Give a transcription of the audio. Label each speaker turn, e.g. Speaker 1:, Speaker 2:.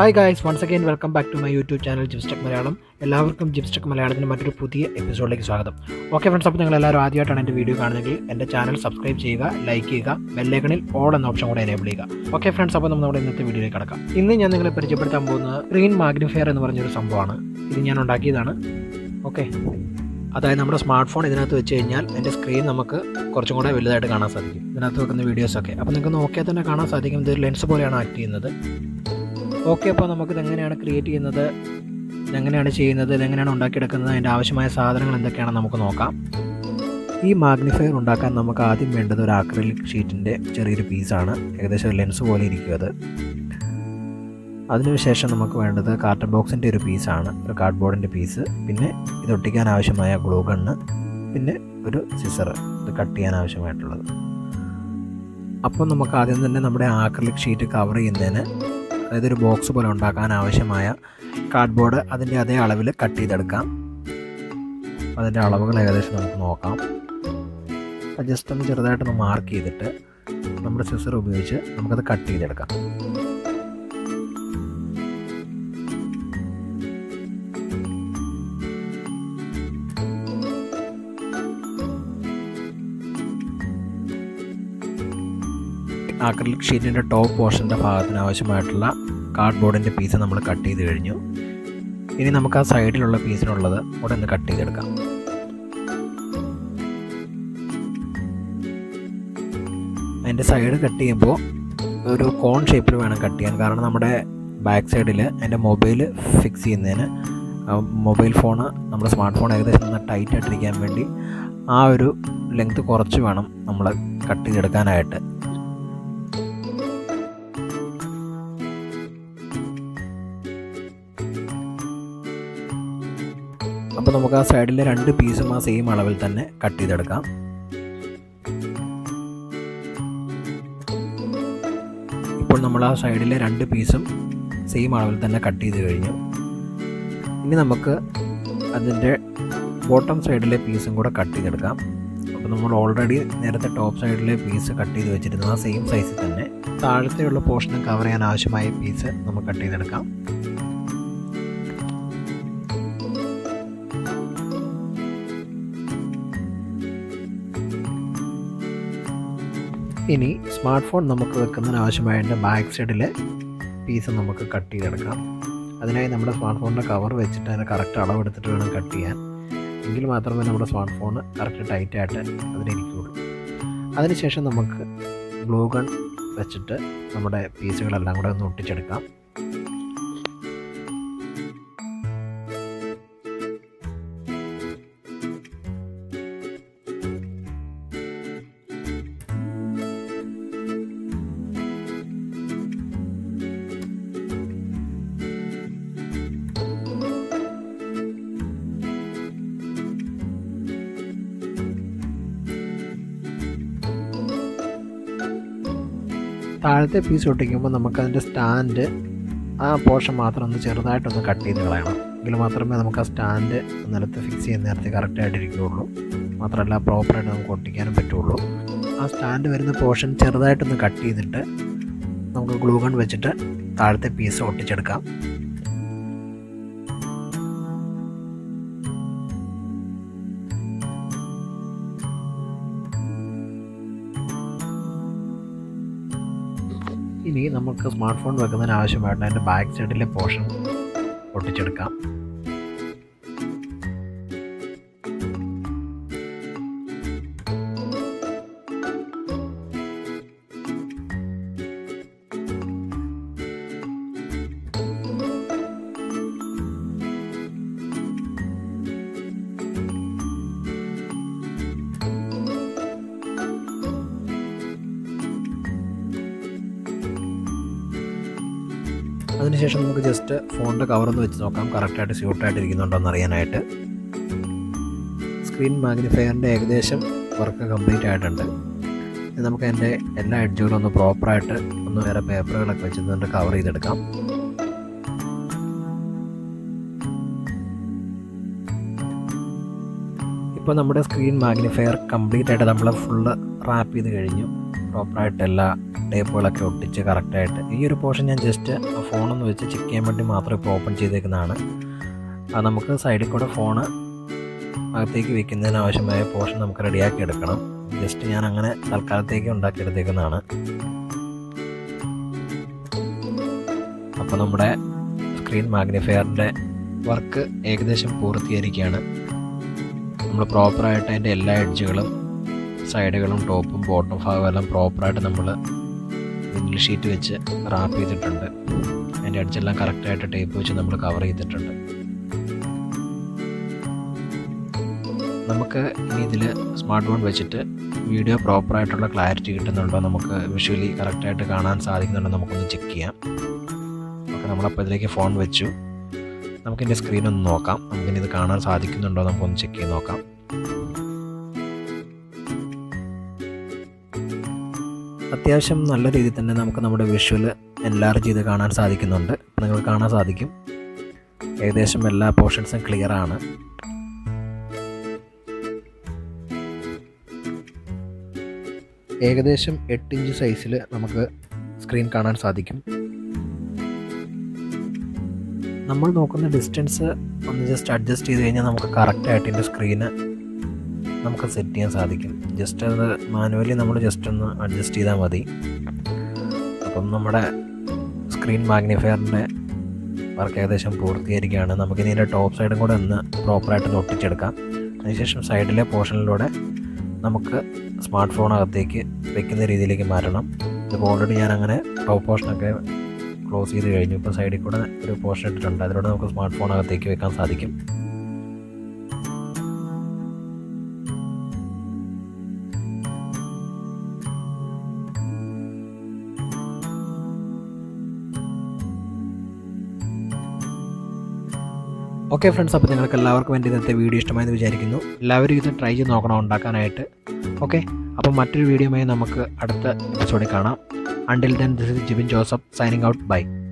Speaker 1: hi guys once again welcome back to my YouTube channel Jimstech Malayalam എല്ലാവർക്കും ജിംസ്റ്റെക് മലയാളത്തിൻ്റെ മറ്റൊരു പുതിയ എപ്പിസോഡിലേക്ക് സ്വാഗതം ഓക്കെ ഫ്രണ്ട്സ് അപ്പോൾ നിങ്ങൾ എല്ലാവരും ആദ്യമായിട്ടാണ് എൻ്റെ വീഡിയോ കാണുന്നതെങ്കിൽ എൻ്റെ ചാനൽ സബ്സ്ക്രൈബ് ചെയ്യുക ലൈക്ക് ചെയ്യുക ബെല്ലൈക്കണിൽ ഓൾ എന്ന ഓപ്ഷൻ കൂടെ എനേബിൾ ചെയ്യുക ഓക്കെ ഫ്രണ്ട്സ് അപ്പോൾ നമ്മൾ നമ്മുടെ ഇന്നത്തെ വീഡിയോയിലേക്ക് കടക്കാം ഇന്ന് ഞാൻ നിങ്ങളെ പരിചയപ്പെടുത്താൻ പോകുന്നത് സ്ക്രീൻ മാഗ്നിഫയർ എന്ന് പറഞ്ഞൊരു സംഭവമാണ് ഇത് ഞാൻ ഉണ്ടാക്കിയതാണ് ഓക്കെ അതായത് നമ്മുടെ സ്മാർട്ട് ഫോൺ ഇതിനകത്ത് വെച്ച് കഴിഞ്ഞാൽ എൻ്റെ സ്ക്രീൻ നമുക്ക് കുറച്ചും കൂടെ വലുതായിട്ട് കാണാൻ സാധിക്കും ഇതിനകത്ത് വെക്കുന്ന വീഡിയോസൊക്കെ അപ്പോൾ നിങ്ങൾക്ക് നോക്കിയാൽ തന്നെ കാണാൻ സാധിക്കും ഇത് ലെൻസ് പോലെയാണ് ആക്ട് ചെയ്യുന്നത് ഓക്കെ അപ്പോൾ നമുക്കിത് എങ്ങനെയാണ് ക്രിയേറ്റ് ചെയ്യുന്നത് ഇതെങ്ങനെയാണ് ചെയ്യുന്നത് ഇതെങ്ങനെയാണ് ഉണ്ടാക്കിയെടുക്കുന്നത് അതിൻ്റെ ആവശ്യമായ സാധനങ്ങൾ എന്തൊക്കെയാണെന്ന് നമുക്ക് നോക്കാം ഈ മാഗ്നിഫയർ ഉണ്ടാക്കാൻ നമുക്ക് ആദ്യം വേണ്ടത് ഒരു ആക്രിലിക് ഷീറ്റിൻ്റെ ചെറിയൊരു പീസാണ് ഏകദേശം ഒരു ലെൻസ് പോലെ ഇരിക്കും അത് അതിനുശേഷം നമുക്ക് വേണ്ടത് കാർട്ടൺ ബോക്സിൻ്റെ ഒരു പീസാണ് ഒരു കാർഡ് ബോർഡിൻ്റെ പീസ് പിന്നെ ഇത് ഒട്ടിക്കാൻ ആവശ്യമായ ഗ്ലൂ ഗണ്ണ് പിന്നെ ഒരു സിസർ ഇത് കട്ട് ചെയ്യാൻ ആവശ്യമായിട്ടുള്ളത് അപ്പോൾ നമുക്ക് ആദ്യം തന്നെ നമ്മുടെ ആക്രിലിക് ഷീറ്റ് കവർ ചെയ്യുന്നതിന് അതായത് ഒരു ബോക്സ് പോലെ ഉണ്ടാക്കാൻ ആവശ്യമായ കാർഡ് ബോർഡ് അതിൻ്റെ അതേ അളവിൽ കട്ട് ചെയ്തെടുക്കാം അതിൻ്റെ അളവുകൾ ഏകദേശം നമുക്ക് നോക്കാം അത് ജസ്റ്റ് ഒന്ന് ചെറുതായിട്ടൊന്ന് മാർക്ക് ചെയ്തിട്ട് നമ്മുടെ സിസർ ഉപയോഗിച്ച് നമുക്കത് കട്ട് ചെയ്തെടുക്കാം ആക്രിലിക് ഷീറ്റിൻ്റെ ടോപ്പ് പോർഷൻ്റെ ഭാഗത്തിന് ആവശ്യമായിട്ടുള്ള കാർഡ് ബോർഡിൻ്റെ പീസ് നമ്മൾ കട്ട് ചെയ്ത് കഴിഞ്ഞു ഇനി നമുക്ക് ആ സൈഡിലുള്ള പീസിനുള്ളത് കൂടെ ഒന്ന് കട്ട് ചെയ്തെടുക്കാം അതിൻ്റെ സൈഡ് കട്ട് ചെയ്യുമ്പോൾ ഒരു കോൺ ഷേപ്പിൽ വേണം കട്ട് ചെയ്യാൻ കാരണം നമ്മുടെ ബാക്ക് സൈഡിൽ അതിൻ്റെ മൊബൈൽ ഫിക്സ് ചെയ്യുന്നതിന് മൊബൈൽ ഫോണ് നമ്മുടെ സ്മാർട്ട് ഫോൺ ഏകദേശം ഒന്ന് ടൈറ്റ് ആയിട്ടിരിക്കാൻ വേണ്ടി ആ ഒരു ലെങ്ത് കുറച്ച് വേണം നമ്മൾ കട്ട് ചെയ്തെടുക്കാനായിട്ട് അപ്പോൾ നമുക്ക് ആ സൈഡിലെ രണ്ട് പീസും ആ സെയിം അളവിൽ തന്നെ കട്ട് ചെയ്തെടുക്കാം ഇപ്പോൾ നമ്മൾ ആ സൈഡിലെ രണ്ട് പീസും സെയിം അളവിൽ തന്നെ കട്ട് ചെയ്ത് കഴിഞ്ഞു ഇനി നമുക്ക് അതിൻ്റെ ബോട്ടം സൈഡിലെ പീസും കൂടെ കട്ട് ചെയ്തെടുക്കാം അപ്പോൾ നമ്മൾ ഓൾറെഡി നേരത്തെ ടോപ്പ് സൈഡിലെ പീസ് കട്ട് ചെയ്ത് വെച്ചിരുന്നു ആ സെയിം സൈസിൽ തന്നെ താഴത്തെയുള്ള പോർഷനും കവർ ചെയ്യാൻ ആവശ്യമായ പീസ് നമുക്ക് കട്ട് ചെയ്തെടുക്കാം ഇനി സ്മാർട്ട് ഫോൺ നമുക്ക് വെക്കുന്നതിന് ആവശ്യമായ ബാക്ക് സൈഡിലെ പീസ് നമുക്ക് കട്ട് ചെയ്തെടുക്കാം അതിനായി നമ്മുടെ സ്മാർട്ട് ഫോണിൻ്റെ കവർ വെച്ചിട്ട് അതിന് കറക്റ്റ് അളവെടുത്തിട്ട് വേണം കട്ട് ചെയ്യാൻ എങ്കിൽ മാത്രമേ നമ്മുടെ സ്മാർട്ട് ഫോൺ കറക്റ്റ് ടൈറ്റായിട്ട് അതിലിരിക്കുകയുള്ളൂ അതിനുശേഷം നമുക്ക് ഗ്ലൂ ഗൺ വെച്ചിട്ട് നമ്മുടെ പീസുകളെല്ലാം കൂടെ ഒന്ന് ഒട്ടിച്ചെടുക്കാം താഴത്തെ പീസ് ഒട്ടിക്കുമ്പോൾ നമുക്കതിൻ്റെ സ്റ്റാൻഡ് ആ പോർഷൻ മാത്രം ഒന്ന് ചെറുതായിട്ടൊന്ന് കട്ട് ചെയ്ത് കളയണം എങ്കിൽ മാത്രമേ നമുക്ക് ആ സ്റ്റാൻഡ് നിലത്ത് ഫിക്സ് ചെയ്യുന്ന നേരത്തെ കറക്റ്റായിട്ട് ഇരിക്കുകയുള്ളൂ മാത്രമല്ല പ്രോപ്പറായിട്ട് നമുക്ക് ഒട്ടിക്കാനും പറ്റുള്ളൂ ആ സ്റ്റാൻഡ് വരുന്ന പോർഷൻ ചെറുതായിട്ടൊന്ന് കട്ട് ചെയ്തിട്ട് നമുക്ക് ഗ്ലൂ ഗൺ വെച്ചിട്ട് താഴത്തെ പീസ് ഒട്ടിച്ചെടുക്കാം ഇനി നമുക്ക് സ്മാർട്ട് ഫോൺ വെക്കുന്നതിന് ആവശ്യമായിട്ട് അതിൻ്റെ ബാക്ക് സൈഡിലെ പോർഷൻ ഒട്ടിച്ചെടുക്കാം അതിനുശേഷം നമുക്ക് ജസ്റ്റ് ഫോണിൻ്റെ കവറൊന്ന് വെച്ച് നോക്കാം കറക്റ്റായിട്ട് സ്യൂട്ടായിട്ട് ഇരിക്കുന്നുണ്ടോ എന്ന് അറിയാനായിട്ട് സ്ക്രീൻ മാഗ്നിഫയറിൻ്റെ ഏകദേശം വർക്ക് കംപ്ലീറ്റ് ആയിട്ടുണ്ട് നമുക്ക് എൻ്റെ എല്ലാ എഡ്ജുകളും ഒന്ന് പ്രോപ്പറായിട്ട് ഒന്ന് വേറെ പേപ്പറുകളൊക്കെ വെച്ച് കവർ ചെയ്തെടുക്കാം ഇപ്പോൾ നമ്മുടെ സ്ക്രീൻ മാഗ്നിഫയർ കംപ്ലീറ്റ് ആയിട്ട് നമ്മൾ ഫുള്ള് റാപ്പ് ചെയ്ത് കഴിഞ്ഞു പ്രോപ്പറായിട്ട് എല്ലാ ടേപ്പുകളൊക്കെ ഒട്ടിച്ച് കറക്റ്റായിട്ട് ഈ ഒരു പോർഷൻ ഞാൻ ജസ്റ്റ് ഫോണൊന്ന് വെച്ച് ചെക്ക് ചെയ്യാൻ വേണ്ടി മാത്രം ഇപ്പോൾ ഓപ്പൺ ചെയ്തേക്കുന്നതാണ് അത് നമുക്ക് സൈഡിൽ കൂടെ ഫോണ് അകത്തേക്ക് വെക്കുന്നതിന് ആവശ്യമായ പോർഷൻ നമുക്ക് റെഡിയാക്കി എടുക്കണം ജസ്റ്റ് ഞാൻ അങ്ങനെ തൽക്കാലത്തേക്ക് ഉണ്ടാക്കിയെടുത്തേക്കുന്നതാണ് അപ്പോൾ നമ്മുടെ സ്ക്രീൻ മാഗ്നിഫയറിൻ്റെ വർക്ക് ഏകദേശം പൂർത്തീകരിക്കുകയാണ് നമ്മൾ പ്രോപ്പറായിട്ട് അതിൻ്റെ എല്ലാ എഡ്ജുകളും സൈഡുകളും ടോപ്പും ബോട്ടം ഭാഗവും എല്ലാം പ്രോപ്പറായിട്ട് നമ്മൾ വിൻഡിൽ ഷീറ്റ് വെച്ച് റാപ്പ് ചെയ്തിട്ടുണ്ട് അതിൻ്റെ എഡ്ജെല്ലാം കറക്റ്റായിട്ട് ടേപ്പ് വെച്ച് നമ്മൾ കവർ ചെയ്തിട്ടുണ്ട് നമുക്ക് ഇനി ഇതിൽ സ്മാർട്ട് ഫോൺ വെച്ചിട്ട് വീഡിയോ പ്രോപ്പറായിട്ടുള്ള ക്ലാരിറ്റി കിട്ടുന്നുണ്ടോ നമുക്ക് വിഷ്വലി കറക്റ്റായിട്ട് കാണാൻ സാധിക്കുന്നുണ്ടോ നമുക്കൊന്ന് ചെക്ക് ചെയ്യാം ഓക്കെ നമ്മളപ്പോൾ ഇതിലേക്ക് ഫോൺ വെച്ചു നമുക്കിൻ്റെ സ്ക്രീൻ ഒന്ന് നോക്കാം നമുക്കിനി ഇത് കാണാൻ സാധിക്കുന്നുണ്ടോ നമുക്കൊന്ന് ചെക്ക് ചെയ്ത് നോക്കാം അത്യാവശ്യം നല്ല രീതിയിൽ തന്നെ നമുക്ക് നമ്മുടെ വിഷ്വൽ എൻലാർജ് ചെയ്ത് കാണാൻ സാധിക്കുന്നുണ്ട് നിങ്ങൾക്ക് കാണാൻ സാധിക്കും ഏകദേശം എല്ലാ പോർഷൻസും ക്ലിയർ ആണ് ഏകദേശം എട്ട് ഇഞ്ച് സൈസിൽ നമുക്ക് സ്ക്രീൻ കാണാൻ സാധിക്കും നമ്മൾ നോക്കുന്ന ഡിസ്റ്റൻസ് ഒന്ന് ജസ്റ്റ് അഡ്ജസ്റ്റ് ചെയ്ത് കഴിഞ്ഞാൽ നമുക്ക് കറക്റ്റായിട്ട് ഇതിൻ്റെ സ്ക്രീന് നമുക്ക് സെറ്റ് ചെയ്യാൻ സാധിക്കും ജസ്റ്റ് അത് മാനുവലി നമ്മൾ ജസ്റ്റ് ഒന്ന് അഡ്ജസ്റ്റ് ചെയ്താൽ മതി അപ്പം നമ്മുടെ സ്ക്രീൻ മാഗ്നിഫയറിൻ്റെ വർക്ക് ഏകദേശം പൂർത്തീകരിക്കുകയാണ് നമുക്കിനി ഇതിൻ്റെ ടോപ്പ് സൈഡും കൂടെ ഒന്ന് പ്രോപ്പറായിട്ട് ഒട്ടിച്ചെടുക്കാം അതിനുശേഷം സൈഡിലെ പോർഷനിലൂടെ നമുക്ക് സ്മാർട്ട് ഫോൺ അകത്തേക്ക് വെക്കുന്ന രീതിയിലേക്ക് മാറ്റണം ഇതിപ്പോൾ ഓൾറെഡി ഞാൻ അങ്ങനെ ടോപ്പ് പോർഷനൊക്കെ ക്ലോസ് ചെയ്ത് കഴിഞ്ഞു ഇപ്പോൾ സൈഡിൽ കൂടെ ഒരു പോർഷൻ ഇട്ടിട്ടുണ്ട് അതിലൂടെ നമുക്ക് സ്മാർട്ട് ഫോൺ അകത്തേക്ക് വെക്കാൻ സാധിക്കും ഓക്കെ ഫ്രണ്ട്സ് അപ്പോൾ നിങ്ങൾക്ക് എല്ലാവർക്കും എൻ്റെ ഇന്നത്തെ വീഡിയോ ഇഷ്ടമായെന്ന് വിചാരിക്കുന്നു എല്ലാവരും ഇത് ട്രൈ ചെയ്ത് നോക്കണം ഉണ്ടാക്കാനായിട്ട് ഓക്കെ അപ്പോൾ മറ്റൊരു വീഡിയോയുമായി നമുക്ക് അടുത്ത എപ്പിസോഡിൽ കാണാം until then this is Jibin Joseph signing out by